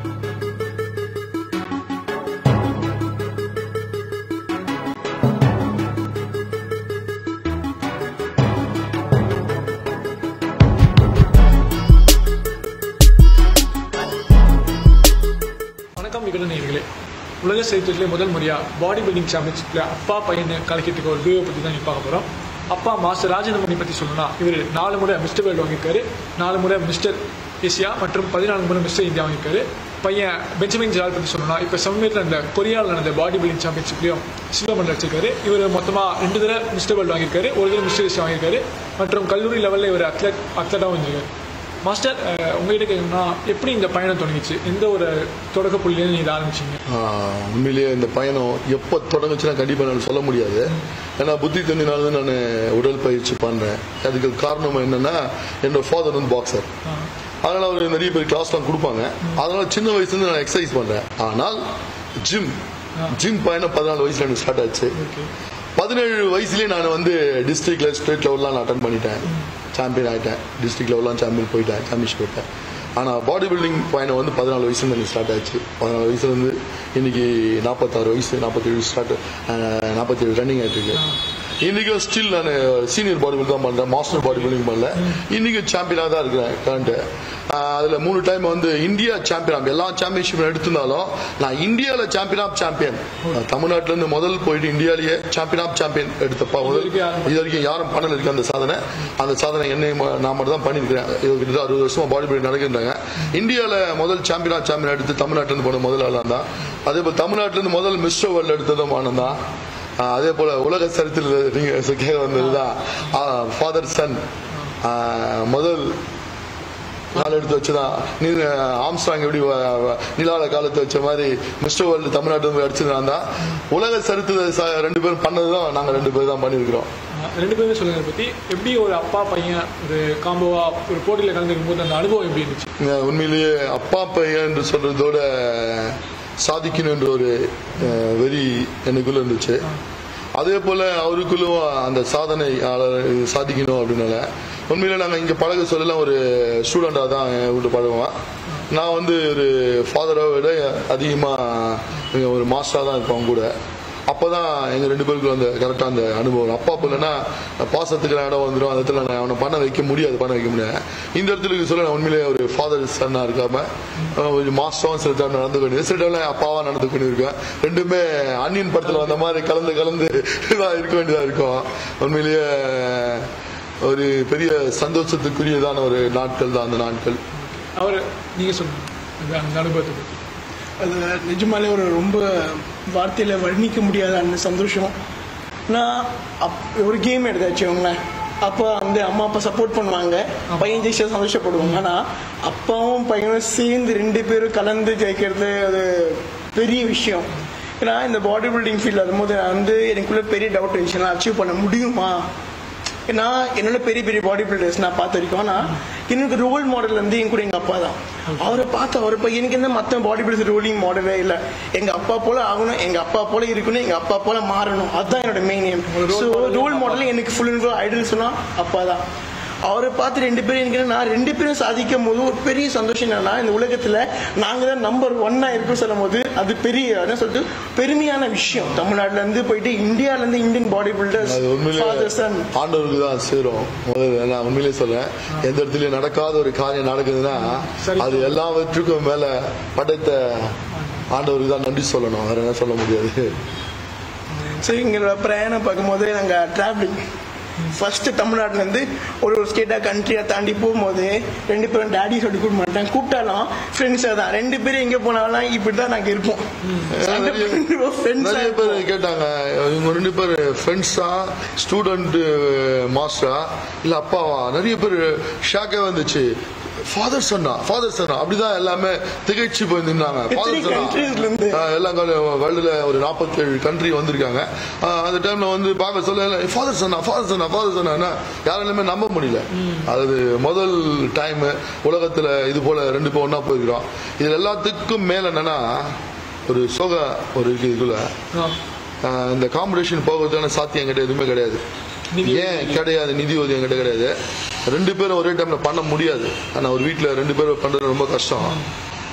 வணக்கம் விகடன் நேயர்களே உலக சரித்திரத்திலே முதல் முறையாக பாடி பில்டிங் சாம்பியன்ஷிப்பில் அப்பா பையனை கலக்கிட்டு ஒரு வீடியோ பற்றி தான் நீ பார்க்க போகிறோம் அப்பா மாஸ்டர் ராஜேந்திரமணி பற்றி சொல்லணும்னா இவர் நாலு முறை மிஸ்டர் வேர்ல்டு வாங்கியிருக்காரு நாலு முறை மிஸ்டர் ஏசியா மற்றும் பதினான்கு முறை மிஸ்டர் இந்தியா வாங்கியிருக்காரு பையன் பெஞ்சமின் ஜலால் பற்றி சொல்லணும்னா இப்போ சமீபத்தில் அந்த கொரியாவில் நடந்த பாடி பில்டிங் சாம்பியன்ஷிப்லையும் சில்வர் மெடல் அடிச்சிருக்காரு இவர் மொத்தமாக ரெண்டு தடவை மிஸ்டர் வேர்ல்டு வாங்கியிருக்காரு ஒரு தடவை மிஸ்டர் ஏசியா வாங்கியிருக்காரு மற்றும் கல்லூரி லெவலில் இவர் அத்லட் அத்லட்டாகவும் வந்திருக்காரு மாஸ்டர் அஹ், உங்ககிட்ட கேட்கணும்னா எப்படி இந்த பயணம் தொடங்கிச்சு எந்த ஒரு தொடக்க புள்ளியிலேருந்து நீ இதை ஆரம்பிச்சீங்க ஆஹ் உண்மையிலேயே இந்த பயணம் எப்போ தொடங்குச்சுன்னா கண்டிப்பாக என்னால் சொல்ல முடியாது ஏன்னா புத்தி தந்தினால தான் நான் உடல் பயிற்சி பண்ணுறேன் அதுக்கு காரணம் என்னன்னா என்னோட ஃபாதர் வந்து பாக்ஸர் அதனால அவர் நிறைய பேர் கிளாஸ்லாம் கொடுப்பாங்க அதனால சின்ன வயசுலேருந்து நான் எக்ஸசைஸ் பண்ணுறேன் ஆனால் ஜிம் ஜிம் பயணம் பதினாலு வயசுல எனக்கு ஸ்டார்ட் ஆச்சு ஓகே பதினேழு வயசுலேயே நான் வந்து டிஸ்ட்ரிக்ட்ல ஸ்டேட் லெவல்லாம் நான் அட்டன் பண்ணிட்டேன் சாம்பியன் ஆகிட்டேன் டிஸ்ட்ரிக்ட் லெவல்லாம் சாம்பியன் போயிட்டேன் சாம்பியன்ஷிப் போயிட்டேன் ஆனால் பாடி பில்டிங் பயணம் வந்து பதினாலு வயசுல எனக்கு ஸ்டார்ட் ஆச்சு பதினாலு வயசுலேருந்து இன்னைக்கு நாற்பத்தாறு வயசு நாற்பத்தேழு ஸ்டார்ட் நாற்பத்தேழு ரன்னிங் ஆகிட்டு இருக்கு இன்னைக்கும் ஸ்டில் நான் சீனியர் பாடி பில்டிங் தான் பண்ணுறேன் மாஸ்டர் பாடி பில்டிங் பண்ணல இன்னைக்கும் சாம்பியனாக தான் இருக்கிறேன் கரண்ட் அதில் மூணு டைம் வந்து இந்தியா சாம்பியன் எல்லா சாம்பியன்ஷிப் எடுத்திருந்தாலும் நான் இந்தியாவில் சாம்பியன் ஆஃப் சாம்பியன் தமிழ்நாட்டிலேருந்து முதல் போயிட்டு இந்தியாலேயே சாம்பியன் ஆஃப் சாம்பியன் எடுத்தப்பா முதல் வரைக்கும் யாரும் இது வரைக்கும் யாரும் பண்ணல இருக்கு அந்த சாதனை அந்த சாதனை என்னை ம- நான் மட்டும் தான் பண்ணியிருக்கிறேன் இது கிட்டத்தட்ட அறுபது வருஷமா பாடி பில்டிங் நடக்கின்றாங்க இந்தியாவில் முதல் சாம்பியன் ஆஃப் சாம்பியன் எடுத்து தமிழ்நாட்டிலேருந்து போன முதல் ஆளாக தான் அதே போல் தமிழ்நாட்டிலேருந்து முதல் மிஸ்டர் வேர்ல்டு எடுத்ததும் ஆனந்த் தான் ஆஹ் அதே போல உலக சரித்திரத்தில் நீங்க கேட்க வந்தது தான் ஃபாதர் சன் முதல் கால் எடுத்து வச்சுதான் நீ ஆம்ஸ்ட்ராங் எப்படி வ- வ- நிலால காலத்தை வச்ச மாதிரி மிஸ்டர் வேர்ல்டு தமிழ்நாட்டு வந்து அடிச்சதுனா தான் உலக சரித்திர ச- ரெண்டு பேரும் பண்ணதுதான் நாங்க ரெண்டு பேரும் தான் பண்ணியிருக்கிறோம் அஹ், ரெண்டு பேருமே சொல்லுங்க இதை பற்றி எப்படி ஒரு அப்பா பையன் ஒரு காம்போவா ஒரு போட்டியில் கலந்துக்கும் போது அந்த அனுபவம் எப்படி இருந்துச்சு இங்க உண்மையிலேயே அப்பா பையன் என்று சொல்றதோட சாதிக்கணும் என்ற ஒரு அஹ், வெறி எனக்குள்ள இருந்துச்சு அதே போல அவருக்குள்ளும் அந்த சாதனை ஆள- சாதிக்கணும் அப்படின்னால உண்மையில நாங்க இங்க பழக சொல்லலாம் ஒரு ஸ்டூடெண்டா தான் என் வீட்டு பழகுவேன் நான் வந்து ஒரு ஃபாதரை விட அதிகமா இங்க ஒரு மாஸ்டரா தான் இருப்பேன் அவங்க கூட அப்பதான் எங்க ரெண்டு பேருக்கும் அந்த கரெக்டா அந்த அனுபவம் அப்பா இல்லைன்னா பாசத்துக்கு இடம் வந்துடும் அந்த இடத்துல நான் அவனை பண்ண வைக்க முடியாது பண்ண வைக்க முடியாது இந்த இடத்துல சொல்ல நான் உண்மையிலேயே ஒரு ஃபாதர் சன்னா இருக்காம அஹ் ஒரு மாஸ்டரும் சில டைம் நடந்து வேண்டியது சில டைம்ல அப்பாவா நடந்து கொண்டிருக்கேன் ரெண்டுமே அன்னியன் படத்துல வந்த மாதிரி கலந்து கலந்து இதான் இருக்க வேண்டியதா இருக்கும் உண்மையிலேயே ஒரு பெரிய சந்தோஷத்துக்குரியதான ஒரு நாட்கள் தான் அந்த நாட்கள் அவர் நீங்க சொல்லுங்க அந்த அந்த அனுபவத்தை பற்றி அது நிஜமாலே ஒரு ரொம்ப வார்த்தையில் வர்ணிக்க முடியாத அந்த சந்தோஷம் நான் அப் ஒரு கேம் எடுத்தாச்சு அவங்க அப்போ வந்து அம்மா அப்பா சப்போர்ட் பண்ணுவாங்க பையன் ஜெயிச்சா சந்தோஷப்படுவாங்க ஆனால் அப்பாவும் பையனும் சேர்ந்து ரெண்டு பேரும் கலந்து ஜெயிக்கிறது அது பெரிய விஷயம் ஏன்னா இந்த பாடி பில்டிங் ஃபீல்ட் வரும்போது நான் வந்து எனக்குள்ள பெரிய டவுட் இருந்துச்சு நான் அச்சீவ் பண்ண முடியுமா ஏன்னா என்னோட பெரிய பெரிய பாடி பில்டர்ஸ் நான் பார்த்த வரைக்கும் ஆனா எனக்கு ரோல் மாடல் வந்து என் கூட எங்க அப்பா தான் அவரை பார்த்து அவர் இப்போ எனக்கு என்ன மற்ற பாடி பில்டர்ஸ் ரோலிங் மாடலே இல்லை எங்க அப்பா போல ஆகணும் எங்க அப்பா போல இருக்கணும் எங்க அப்பா போல மாறணும் அதுதான் என்னோட main aim so role model எனக்கு ஃபுல் அண்ட் ஃபுல் ஐடல் சொன்னா அப்பா தான் அவரை பார்த்து ரெண்டு பேரும் எனக்கு என்ன, நான் ரெண்டு பேரும் சாதிக்கும் போது ஒரு பெரிய சந்தோஷம் என்னன்னா இந்த உலகத்துல நாங்க தான் நம்பர் ஒன்னா இருக்கும் சொல்லும் போது அது பெரிய என்ன சொல்றது பெருமையான விஷயம் தமிழ்நாட்டுல இருந்து போயிட்டு இந்தியால இருந்து இந்தியன் பாடி பில்டர்ஸ் அது உண்மையிலே ஃபாதர் சன் ஆண்டவருக்கு தான் சேரும் முதல்ல நான் உண்மையிலே சொல்றேன் எந்த இடத்துலயும் நடக்காத ஒரு காரியம் நடக்குதுன்னா சரி. அது எல்லாவற்றுக்கும் மேல படைத்த ஆண்டவருக்கு தான் நன்றி சொல்லணும் வேற என்ன சொல்ல முடியாது சரி எங்களோட பிரயாணம் பார்க்கும்போது நாங்கள் டிராவலிங் ஃபர்ஸ்ட் தமிழ்நாட்டுல இருந்து ஒரு ஒரு ஸ்டேட்டா கண்ட்ரியா தாண்டி போகும்போது ரெண்டு பேரும் டேடி சொல்லி கூப்பிட மாட்டேன் கூப்பிட்டாலும் ஃப்ரெண்ட்ஸாக தான் ரெண்டு பேரும் எங்கே போனாலும் இப்படி தான் நாங்கள் இருப்போம் ஃப்ரெண்ட்ஸாக நிறைய பேர் கேட்டாங்க இவங்க ரெண்டு பேர் ஃப்ரெண்ட்ஸா ஸ்டூடெண்ட் மாஸ்டரா இல்ல அப்பாவா நிறைய பேர் ஷாக்கே வந்துச்சு ஃபாதர் சொன்னா ஃபாதர் சொன்னா அப்படிதான் எல்லாமே திகைச்சு போய் நின்னாங்க எத்தனை countries ல இருந்து? எல்லாம் வேர்ல்டுல ஒரு 47 கண்ட்ரி வந்திருக்காங்க ஆஹ் அந்த டைம்ல வந்து பார்க்க சொல்ல ஃபாதர் சொன்னா ஃபாதர் சொன்னா ஃபாதர் சொன்னா யாராலுமே நம்ப முடியல அது முதல் டைம் உலகத்துல இது போல ரெண்டு பேர் ஒண்ணா போயிருக்கிறோம் இது எல்லாத்துக்கும் மேல என்னன்னா ஒரு சோக ஒரு இருக்கு இதுக்குள்ள ஆஹ் இந்த காம்படிஷன் போகிறதுக்கான சாத்தியம் என்கிட்ட எதுவுமே கிடையாது நிதி ஏன் கிடையாது நிதி உதவி என்கிட்ட கிடையாது ரெண்டு பேரும் ஒரே டைம்ல பண்ண முடியாது ஆனா ஒரு வீட்ல ரெண்டு பேரும் பண்றது ரொம்ப கஷ்டம்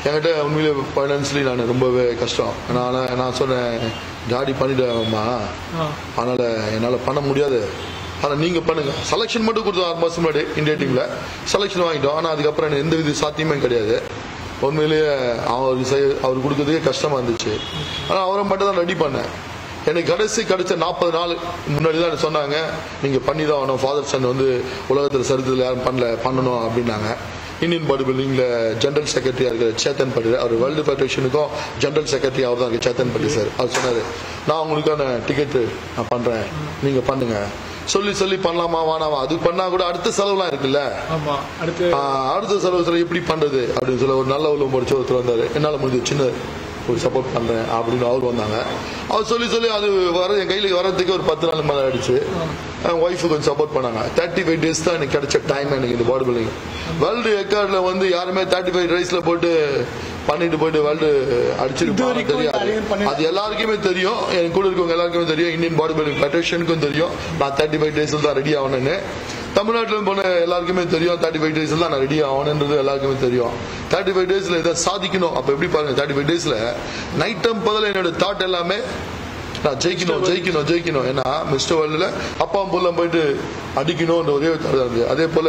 என்கிட்ட உண்மையிலே ஃபைனான்சியலி நான் ரொம்பவே கஷ்டம் நான் நான் சொன்னேன் டாடி பண்ணிட்டேன்மா ஆ. அதனால என்னால் பண்ண முடியாது ஆனால் நீங்கள் பண்ணுங்க செலெக்ஷன் மட்டும் கொடுத்தோம் ஆறு மாதம் முன்னாடி இந்தியா டீமில் செலெக்ஷன் வாங்கிட்டோம் ஆனால் அதுக்கப்புறம் எனக்கு எந்த வித சாத்தியமே கிடையாது உண்மையிலேயே அவர் செய்ய- அவர் கொடுக்கறதுக்கே கஷ்டமாக இருந்துச்சு ஆனால் அவரை மட்டும் தான் ரெடி பண்ணேன் எனக்கு கடைசி கிடைச்ச நாற்பது நாள் முன்னாடி தான் எனக்கு சொன்னாங்க நீங்கள் பண்ணி தான் ஆகணும் ஃபாதர் சன் வந்து உலகத்தில் சரித்திரத்தில் யாரும் பண்ணல பண்ணணும் அப்படின்னாங்க இந்தியன் பாடி பில்டிங்கில் ஜென்ரல் செக்ரட்டரியாக இருக்கிற சேத்தன் பட்டி அவர் வேர்ல்டு ஃபெடரேஷனுக்கும் ஜென்ரல் செக்ரட்டரி அவர் தான் இருக்கு சேத்தன் பட்டி சார் அவர் சொன்னார் நான் உங்களுக்கான டிக்கெட்டு நான் பண்ணுறேன் நீங்கள் பண்ணுங்க சொல்லி சொல்லி பண்ணலாமா வேணாமா அது பண்ணா கூட அடுத்த செலவுலாம் இருக்குல்ல ஆமா அடுத்து ஆஹ் அடுத்த செலவு செலவு எப்படி பண்றது அப்படின்னு சொல்லி ஒரு நல்ல உள்ள முடிச்ச ஒருத்தர் வந்தாரு என்னால முடிஞ்ச சின்ன ஒரு சப்போர்ட் பண்றேன் அப்படின்னு அவர் வந்தாங்க அவர் சொல்லி சொல்லி அது வர என் கையில வர்றதுக்கு ஒரு பத்து நாள் மேல ஆயிடுச்சு என் ஒய்ஃபு கொஞ்சம் சப்போர்ட் பண்ணாங்க தேர்ட்டி ஃபைவ் டேஸ் தான் எனக்கு கிடைச்ச டைம் எனக்கு இந்த பாடி பில்டிங் வேர்ல்டு ரெக்கார்ட்ல வந்து யாருமே தேர்ட்டி ஃபைவ் டேஸ்ல போட்டு பண்ணிட்டு போயிட்டு வேர்ல்டு அடிச்சிருப்பாங்க இதுவரைக்கும் தெரியாது யாரையும் பண்ணி- அது எல்லாருக்குமே தெரியும் என் கூட இருக்கவங்க எல்லாருக்குமே தெரியும் இந்தியன் பாடி பில்டிங் ஃபெடரேஷனுக்கும் தெரியும் நான் தேர்ட்டி ஃபைவ் டேஸில் தான் ரெடி ஆகணும்னு தமிழ்நாட்டில் போன எல்லாருக்குமே தெரியும் தேர்ட்டி ஃபைவ் டேஸில் தான் நான் ரெடி ஆகணுன்றது எல்லாருக்குமே தெரியும் தேர்ட்டி ஃபைவ் டேஸில் இதை சாதிக்கணும் அப்போ எப்படி பாருங்க தேர்ட்டி ஃபைவ் டேஸில் நைட் டைம் பதில் என்னோட தாட் எல்லாமே நான் ஜெயிக்கணும் ஜெயிக்கணும் ஜெயிக்கணும் ஏன்னா மிஸ்டர் வேர்ல்டில் அப்பா புள்ள போயிட்டு அடிக்கணும்ன்ற ஒரே ஒரு thought தான் இருந்தது அதே போல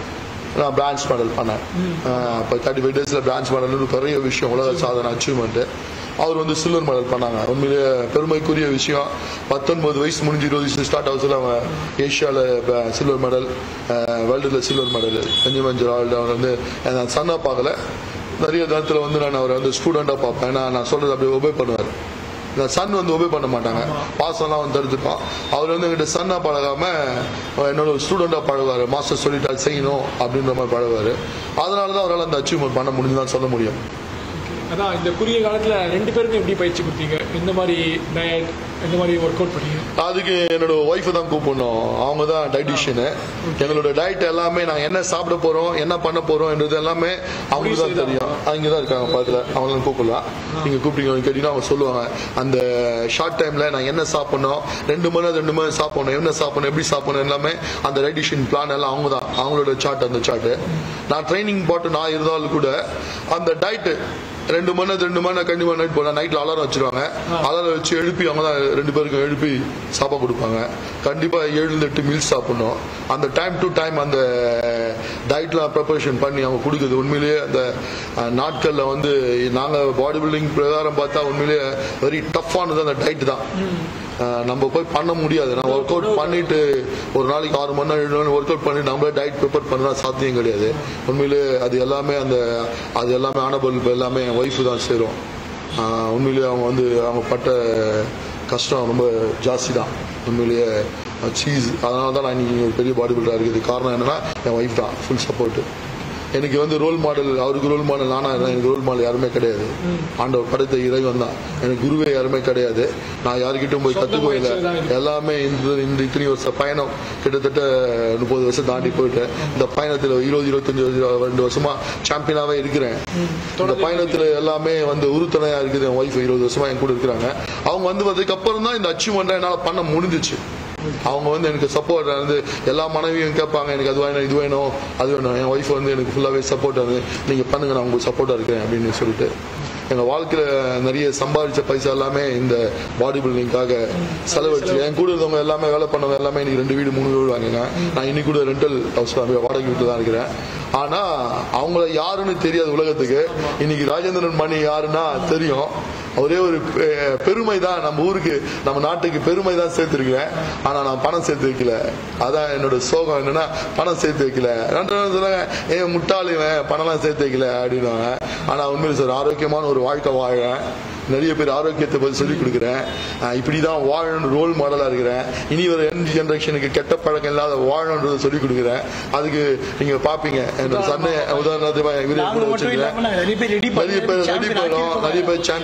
நான் பிரான்ச் மாடல் பண்ணேன் இப்போ தேர்ட்டி ஃபைவ் டேஸில் பிரான்ச் மாடல் ஒரு பெரிய விஷயம் உலக சாதனை அச்சீவ்மெண்ட்டு அவர் வந்து சில்வர் மெடல் பண்ணாங்க உண்மையிலேயே பெருமைக்குரிய விஷயம் பத்தொன்பது வயசு முடிஞ்சு இருபது வயசு ஸ்டார்ட் ஆகுதுல அவங்க ஏஷியாவில் சில்வர் மெடல் வேர்ல்டில் சில்வர் மெடல் அஞ்சு மஞ்சள் ஆல்டு அவர் வந்து நான் சன்னா பார்க்கல நிறைய நேரத்தில் வந்து நான் அவரை வந்து ஸ்டூடெண்டாக பார்ப்பேன் ஏன்னா நான் சொல்றது அப்படியே ஒபே பண்ணுவார் இந்த சன் வந்து ஒபே பண்ண மாட்டாங்க பாசம்லாம் வந்து தடுத்துப்பான் அவர் வந்து எங்கிட்ட சன்னா பழகாம என்னோட ஸ்டூடெண்டா பழகுவார் மாஸ்டர் சொல்லிட்டா செய்யணும் அப்படின்ற மாதிரி பழகுவார் அதனால தான் அவரால் அந்த அச்சீவ்மெண்ட் பண்ண முடிஞ்சுதான் சொல்ல முடியும் அதான் இந்த குறுகிய காலத்துல ரெண்டு பேருக்கும் எப்படி பயிற்சி கொடுத்தீங்க எந்த மாதிரி டயட் எந்த மாதிரி ஒர்க் அவுட் பண்ணீங்க அதுக்கு என்னோட ஒய்ஃபை தான் கூப்பிடணும் அவங்க தான் டைட்டிஷியனு எங்களோட டயட் எல்லாமே நாங்கள் என்ன சாப்பிட போறோம் என்ன பண்ண போறோம் என்றது எல்லாமே அவங்களுக்கு தான் தெரியும் அவங்க தான் இருக்காங்க பக்கத்தில் அவங்களும் கூப்பிடலாம் நீங்க கூப்பிட்டீங்க கேட்டீங்கன்னா அவங்க சொல்லுவாங்க அந்த ஷார்ட் டைம்ல நான் என்ன சாப்பிடணும் ரெண்டு மணி நேரம் ரெண்டு மணி நேரம் சாப்பிடணும் என்ன சாப்பிடணும் எப்படி சாப்பிடணும் எல்லாமே அந்த டைட்டிஷியன் பிளான் எல்லாம் அவங்க தான் அவங்களோட சார்ட் அந்த சார்ட் நான் ட்ரைனிங் போட்டு நான் இருந்தாலும் கூட அந்த டயட்டு ரெண்டு மணி நேரம் ரெண்டு மணி நேரம் கண்டிப்பா நைட் போனா நைட்ல அலாரம் வச்சிருவாங்க அலாரம் வச்சு எழுப்பி அவங்க தான் ரெண்டு பேருக்கும் எழுப்பி சாப்பாடு கொடுப்பாங்க கண்டிப்பா ஏழு இருந்து எட்டு மீல்ஸ் சாப்பிடணும் அந்த டைம் டு டைம் அந்த டயட்லாம் ப்ரிப்பரேஷன் பண்ணி அவங்க கொடுக்குறது உண்மையிலேயே அந்த அஹ், நாட்கள்ல வந்து நாங்க பாடி பில்டிங் பிரகாரம் பார்த்தா உண்மையிலேயே வெரி டஃப்பானது அந்த டயட் தான் அஹ், நம்ம போய் பண்ண முடியாது நான் ஒர்க் அவுட் பண்ணிட்டு ஒரு நாளைக்கு ஆறு மணி நேரம் ஏழு மணி ஒர்க் அவுட் பண்ணிட்டு நம்மளே டயட் ப்ரிப்பேர் பண்ணா சாத்தியம் கிடையாது உண்மையிலே அது எல்லாமே அந்த அது எல்லாமே ஆனபல் எல்லாமே என் ஒய்ஃபு தான் சேரும் ஆஹ் உண்மையிலேயே அவங்க வந்து அவங்க பட்ட கஷ்டம் ரொம்ப ஜாஸ்தி தான் உண்மையிலேயே சீஸ் அதனால தான் நான் இன்னைக்கு ஒரு பெரிய பாடி பில்டராக இருக்குது காரணம் என்னன்னா என் ஒய்ஃப் தான் ஃபுல் சப்போர்ட் எனக்கு வந்து ரோல் மாடல் அவருக்கு ரோல் மாடல் நானா இருந்தேன் எனக்கு ரோல் மாடல் யாருமே கிடையாது ஆண்டவர் படைத்த இறைவன் தான் எனக்கு குருவே யாருமே கிடையாது நான் யாருக்கிட்டும் போய் சொந்த கற்றுக்கோ இல்லை முயற்சியில தான் இருக்கு. எல்லாமே இந்த இந்த இத்தனை வருஷ பயணம் கிட்டத்தட்ட முப்பது வருஷம் தாண்டி போயிட்டேன் இந்த பயணத்தில் இருபது இருபத்தஞ்சு வருஷம், ரெண்டு வருஷமா சாம்பியனாவே இருக்கிறேன் இந்த பயணத்துல எல்லாமே வந்து உறுதுணையா இருக்குது என் ஒய்ஃப் இருபது வருஷமா என் கூட இருக்கிறாங்க அவங்க வந்து வந்ததுக்கு அப்புறம் தான் இந்த அச்சீவ்மெண்ட் என்னால பண்ண முடிஞ்சிச்சு அவங்க வந்து எனக்கு சப்போர்ட் வந்து எல்லா மனைவியும் கேட்பாங்க எனக்கு அது வேணும் இது வேணும் அது வேணும் என் ஒய்ஃப் வந்து எனக்கு ஃபுல்லாவே சப்போர்ட் வந்து நீங்க பண்ணுங்க நான் உங்களுக்கு சப்போர்ட்டா இருக்கிறேன் அப்படின்னு சொல்லிட்டு எங்க வாழ்க்கையில நிறைய சம்பாதிச்ச பைசா எல்லாமே இந்த பாடி பில்டிங்காக செலவழிச்சு என் கூட இருந்தவங்க எல்லாமே வேலை பண்ணவங்க எல்லாமே இன்னைக்கு ரெண்டு வீடு மூணு வீடு வாங்குங்க நான் இன்னைக்கு கூட ரெண்டல் ஹவுஸ் வாடகை வீட்டு தான் இருக்கிறேன் ஆனா அவங்கள யாருன்னு தெரியாது உலகத்துக்கு இன்னைக்கு ராஜேந்திரன் மணி யாருன்னா தெரியும் ஒரே ஒரு பெ- பெருமை தான் நம்ம ஊருக்கு நம்ம நாட்டுக்கு பெருமை தான் சேர்த்திருக்கிறேன் ஆனா நான் பணம் சேர்த்து வைக்கல அதான் என்னோட சோகம் என்னன்னா பணம் சேர்த்து வைக்கல ரெண்டு பேரும் சொன்னாங்க ஏ முட்டாள் இவன் பணம்லாம் சேர்த்து வைக்கல அப்படின்னுவாங்க ஆனா உண்மையில சார் ஆரோக்கியமான ஒரு வாழ்க்கை வாழறேன் நிறைய பேர் ஆரோக்கியத்தை பத்தி சொல்லிக் கொடுக்குறேன் அஹ் இப்படிதான் வாழணும் ரோல் மாடலா இருக்கிறேன் இனி வர என் ஜெனரேஷனுக்கு கெட்ட பழக்கம் இல்லாத வாழணுன்றதை சொல்லிக் கொடுக்குறேன் அதுக்கு நீங்க பாப்பீங்க என்னோட சண்டை உதாரணத்துக்கு இவரே நாங்க கூட மட்டும் வச்சிருக்கேன் இல்லாம நாங்க நிறைய பேர் ரெடி நிறைய பேர் ரெடி பண்ணோம் நிறைய பேர் சாம்பியன் ஆக்கி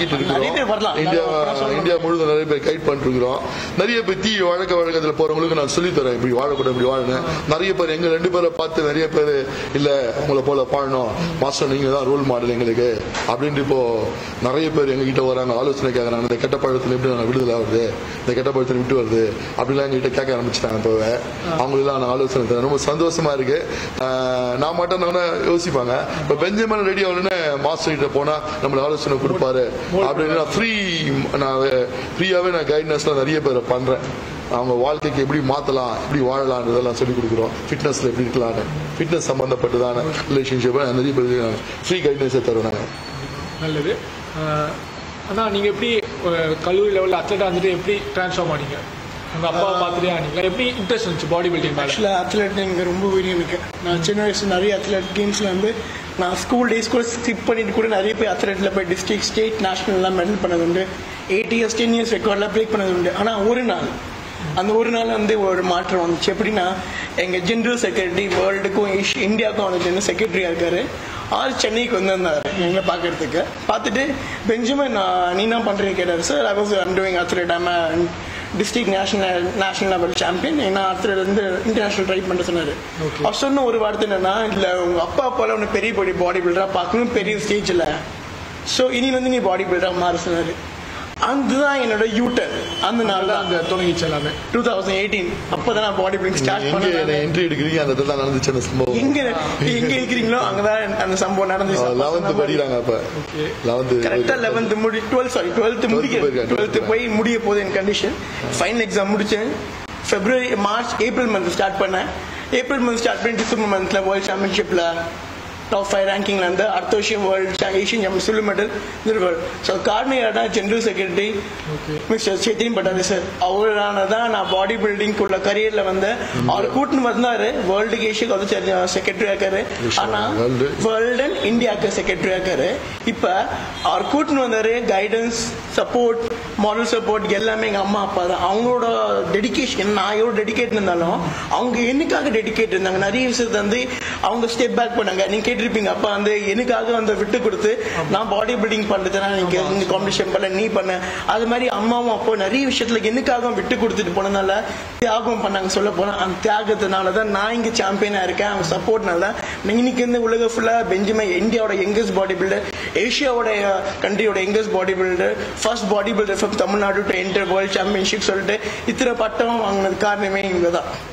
ஆக்கிட்டு நிறைய பேர் வரலாம். இருக்கிறோம் இந்தியா நான் சொல்றேன். இந்தியா முழுவதும் நிறைய பேர் கைட் பண்ணிட்டு இருக்கிறோம் நிறைய பேர் தீ வழக்க வழக்கத்தில் போறவங்களுக்கு நான் சொல்லி தரேன் இப்படி வாழக்கூடாது இப்படி வாழணும் நிறைய பேர் எங்க ரெண்டு பேரை பார்த்து நிறைய பேர் இல்ல உங்களை போல வாழணும் மாஸ்டர் நீங்க தான் ரோல் மாடல் எங்களுக்கு அப்படின்ட்டு இப்போ நிறைய பேர் எங்க கிட்ட வராங்க ஆலோசனை கேட்கறாங்க இந்த கெட்ட பழத்துல எப்படி நான் விடுதலை ஆகுது இந்த கெட்ட பழத்துல விட்டு வருது அப்படிலாம் எங்ககிட்ட கேட்க ஆரம்பிச்சிட்டாங்க இப்போ அவங்களுக்குலாம் நான் ஆலோசனை தரேன் ரொம்ப சந்தோஷமா இருக்கு ஆஹ் நான் மட்டும் நான் யோசிப்பாங்க இப்போ பெஞ்சமின் ரெடி ஆகணுன்னு மாஸ்டர் கிட்ட போனா நம்மளுக்கு ஆலோசனை கொடுப்பாரு அப்படின்னு நான் ஃப்ரீ நான் ஃப்ரீயாவே நான் கைட்னஸ்ல நிறைய பேரை பண்றேன் அவங்க வாழ்க்கைக்கு எப்படி மாத்தலாம் எப்படி வாழலாம்ன்றதெல்லாம் சொல்லி கொடுக்குறோம் ஃபிட்னஸ்ல எப்படி இருக்கலாம்னு ஃபிட்னஸ் சம்பந்தப்பட்டதான ரிலேஷன்ஷிப் நிறைய பேர் ஃப்ரீ கைட்னஸை தருவோம் நாங்கள் நல்லது அஹ், அண்ணா நீங்க எப்படி அஹ், கல்லூரி லெவலில் அத்லெட்டாக வந்துட்டு எப்படி ட்ரான்ஸ்ஃபார்ம் ஆனீங்க உங்க அப்பா பார்த்துட்டே ஆனீங்க எப்படி இன்ட்ரெஸ்ட் இருந்துச்சு பாடி பில்டிங் மேலே ஆக்சுவலாக அத்லெட் எனக்கு ரொம்ப விரும்பி எனக்கு நான் சின்ன வயசு நிறைய அத்லெட் கேம்ஸில் வந்து நான் ஸ்கூல் டேஸ் கூட ஸ்கிப் பண்ணிட்டு கூட நிறைய போய் அத்லெட்டில் போய் டிஸ்ட்ரிக்ட் ஸ்டேட் நேஷனல்லாம் மெடல் பண்ணது உண்டு எயிட் இயர்ஸ் டென் இயர்ஸ் ரெக்கார்ட்லாம் பிரேக் பண்ணது உண்டு ஆனால் ஒரு நாள் அந்த ஒரு நாள் வந்து ஒரு மாற்றம் வந்துச்சு எப்படின்னா எங்கள் ஜென்ரல் செக்ரட்டரி வேர்ல்டுக்கும் இந்தியாவுக்கும் வந்து ஜெனரல் செக்ரட்டரியாக இருக்காரு ஆள் சென்னைக்கு வந்திருந்தாரு எங்களை பார்க்கறதுக்கு பார்த்துட்டு பெஞ்சமின் நான் நீ என்ன பண்ணுறீங்க கேட்டார் sir I was doing athlete ஆம district national national level champion நான் அத்லெட் வந்து இன்டர்நேஷனல் ட்ரை பண்ண சொன்னார் அவர் சொன்ன ஒரு வார்த்தை என்னன்னா இல்லை உங்கள் அப்பா அப்பால உன்னை பெரிய பெரிய பாடி பில்டராக பார்க்கணும் பெரிய ஸ்டேஜில் ஸோ இனி வந்து நீ பாடி பில்டராக மாற சொன்னார் அதுதான் என்னோட யூட்டர் அந்த நாள் தான் அந்த தொடங்கிச்சு எல்லாமே டூ தௌசண்ட் எயிட்டீன் அப்போ தான் நான் பாடி பில்டிங் ஸ்டார்ட் எங்க பண்ணேன் என்ட்ரி எடுக்கிறீங்க அந்த இடத்துல தான் நடந்துச்சு அந்த சம்பவம் எங்க எங்க இருக்கிறீங்களோ அங்கதான் அந்த சம்பவம் நடந்துச்சு லெவன்த் படிக்கிறாங்க அப்ப லெவன்த் கரெக்டா லெவன்த் முடி டுவெல்த் சாரி டுவெல்த் முடிக்க போயிருக்கேன், டுவெல்த் போய் முடிய போகுது என் கண்டிஷன் ஃபைனல் எக்ஸாம் முடிச்சேன் February March April month start பண்ணேன் ஏப்ரல் மந்த் ஸ்டார்ட் பண்ணி டிசம்பர் மந்த்ல வேர்ல்ட் சாம்பியன்ஷிப்ல டாப் ஃபைவ் ரேங்கிங்ல இருந்து அடுத்த வருஷம் world Asian champion silver medal so கார்னியாடா general secretary mister Chetan Pathare sir அவரான தான் நான் பாடி பில்டிங் உள்ள கரியர்ல வந்து அவர் கூட்டின்னு வந்தாரு வேர்ல்டு ஏஷியாக்கு வந்து செக்ரட்டரி ஆக்காரு ஆனா World. வேர்ல்டு அண்ட் இந்தியாவுக்கு செக்ரட்டரி ஆக்காரு இப்ப அவர் கூட்டின்னு வந்தாரு கைடன்ஸ் சப்போர்ட் மாரல் சப்போர்ட் எல்லாமே எங்க அம்மா அப்பா தான் அவங்களோட டெடிகேஷன் நான் எவ்வளவு டெடிகேட் இருந்தாலும் அவங்க எனக்காக டெடிகேட் இருந்தாங்க நிறைய விஷயத்தை வந்து அவங்க ஸ்டெப் பேக் பண்ணாங்க நீங்க கேட்டிருப்பீங்க அப்பா வந்து எனக்காக வந்து விட்டு கொடுத்து நான் பாடி பில்டிங் பண்றதுனா நீங்க இந்த காம்படிஷன் பண்ண நீ பண்ண அது மாதிரி அம்மாவும் அப்போ நிறைய விஷயத்துல எனக்காக விட்டு கொடுத்துட்டு போனதுனால தியாகம் பண்ணாங்க சொல்ல போனா அந்த தியாகத்தினால தான் நான் இங்க சாம்பியனா இருக்கேன் அவங்க சப்போர்ட்னால இன்னைக்கு இந்த உலக ஃபுல்லா பெஞ்சமே இந்தியாவோட யங்கஸ்ட் பாடி பில்டர் ஏஷியாவோட கண்ட்ரியோட youngest body builder first body builder from Tamil Nadu to enter world championship சொல்லிட்டு இத்தனை பட்டம் வாங்கினது காரணமே இவங்க தான்